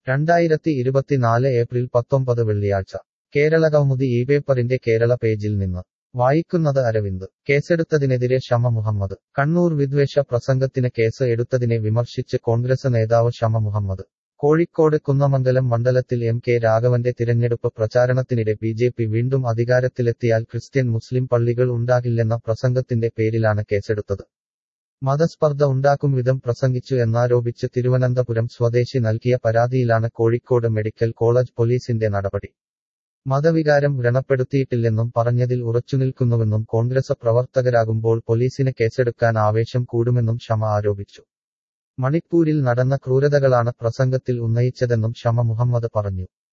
രണ്ടായിരത്തി ഇരുപത്തിനാല് ഏപ്രിൽ പത്തൊമ്പത് വെള്ളിയാഴ്ച കേരള കൗമുദി ഈ പേപ്പറിന്റെ കേരള പേജിൽ നിന്ന് വായിക്കുന്നത് അരവിന്ദ് കേസെടുത്തതിനെതിരെ ഷമ മുഹമ്മദ് കണ്ണൂർ വിദ്വേഷ പ്രസംഗത്തിന് കേസ് എടുത്തതിനെ വിമർശിച്ച് കോൺഗ്രസ് നേതാവ് ഷമ മുഹമ്മദ് കോഴിക്കോട് കുന്നമംഗലം മണ്ഡലത്തിൽ എം കെ രാഘവന്റെ തിരഞ്ഞെടുപ്പ് പ്രചാരണത്തിനിടെ ബി ജെ പി വീണ്ടും അധികാരത്തിലെത്തിയാൽ ക്രിസ്ത്യൻ മുസ്ലിം പള്ളികൾ ഉണ്ടാകില്ലെന്ന പ്രസംഗത്തിന്റെ പേരിലാണ് കേസെടുത്തത് മതസ്പർദ്ധ ഉണ്ടാക്കും വിധം പ്രസംഗിച്ചു എന്നാരോപിച്ച് തിരുവനന്തപുരം സ്വദേശി നൽകിയ പരാതിയിലാണ് കോഴിക്കോട് മെഡിക്കൽ കോളേജ് പോലീസിന്റെ നടപടി മതവികാരം വ്രണപ്പെടുത്തിയിട്ടില്ലെന്നും പറഞ്ഞതിൽ ഉറച്ചുനിൽക്കുന്നുവെന്നും കോൺഗ്രസ് പ്രവർത്തകരാകുമ്പോൾ പോലീസിന് കേസെടുക്കാൻ ആവേശം കൂടുമെന്നും ഷമ ആരോപിച്ചു മണിപ്പൂരിൽ നടന്ന ക്രൂരതകളാണ് പ്രസംഗത്തിൽ ഉന്നയിച്ചതെന്നും ഷമ മുഹമ്മദ് പറഞ്ഞു